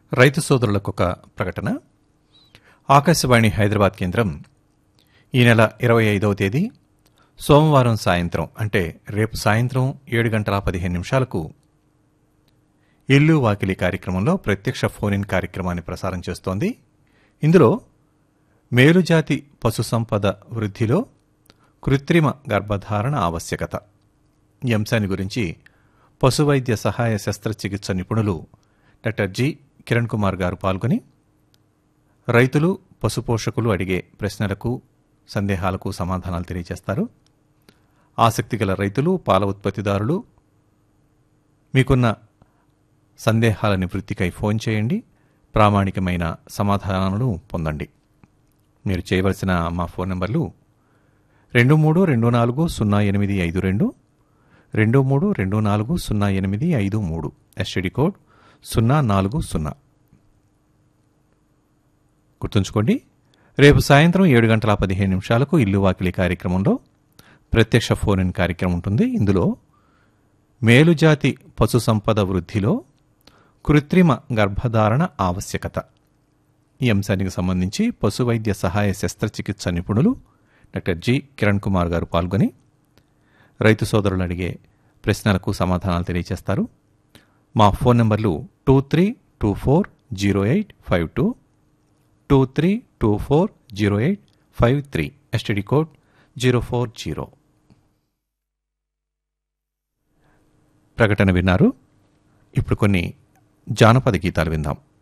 రైతు సోదరులకు ఒక ప్రకటన ఆకాశవాణి హైదరాబాద్ కేంద్రం ఈ నెల ఇరవై ఐదవ తేదీ సోమవారం సాయంత్రం అంటే రేపు సాయంత్రం ఏడు గంటల పదిహేను నిమిషాలకు ఇల్లు వాకిలి కార్యక్రమంలో ప్రత్యక్ష ఫోన్ ఇన్ కార్యక్రమాన్ని ప్రసారం చేస్తోంది ఇందులో మేలుజాతి పశు సంపద వృద్ధిలో కృత్రిమ గర్భధారణ ఆవశ్యకత ఈ అంశాన్ని గురించి పశువైద్య సహాయ శస్త్రచికిత్స నిపుణులు డాక్టర్ జి కిరణ్ కుమార్ గారు పాల్గొని రైతులు పశుపోషకులు అడిగే ప్రశ్నలకు సందేహాలకు సమాధానాలు తెలియజేస్తారు ఆసక్తి గల రైతులు పాల ఉత్పత్తిదారులు మీకున్న సందేహాల నివృత్తికై ఫోన్ చేయండి ప్రామాణికమైన సమాధానాలను పొందండి మీరు చేయవలసిన మా ఫోన్ నంబర్లు రెండు మూడు రెండు నాలుగు సున్నా ఎనిమిది ఐదు రెండు రెండు మూడు రెండు నాలుగు సున్నా ఎనిమిది ఐదు మూడు ఎస్టీడీ కోడ్ సున్నా నాలుగు సున్నా గుర్తుంచుకోండి రేపు సాయంత్రం ఏడు గంటల పదిహేను నిమిషాలకు ఇల్లు వాకిలి కార్యక్రమంలో ప్రత్యక్ష ఫోన్ ఇన్ కార్యక్రమం ఉంటుంది ఇందులో మేలుజాతి పశు సంపద వృద్ధిలో కృత్రిమ గర్భధారణ ఆవశ్యకత ఈ అంశానికి సంబంధించి పశు వైద్య సహాయ శస్త్రచికిత్స నిపుణులు డాక్టర్ జి కిరణ్ కుమార్ గారు పాల్గొని రైతు సోదరులు అడిగే ప్రశ్నలకు సమాధానాలు తెలియజేస్తారు మా ఫోన్ నంబర్లు two three two four zero eight five two two three two four zero eight five three STD code zero four zero ప్రకటన విన్నారు ఇప్పుడు కొన్ని జానపద గీతాలు విందాం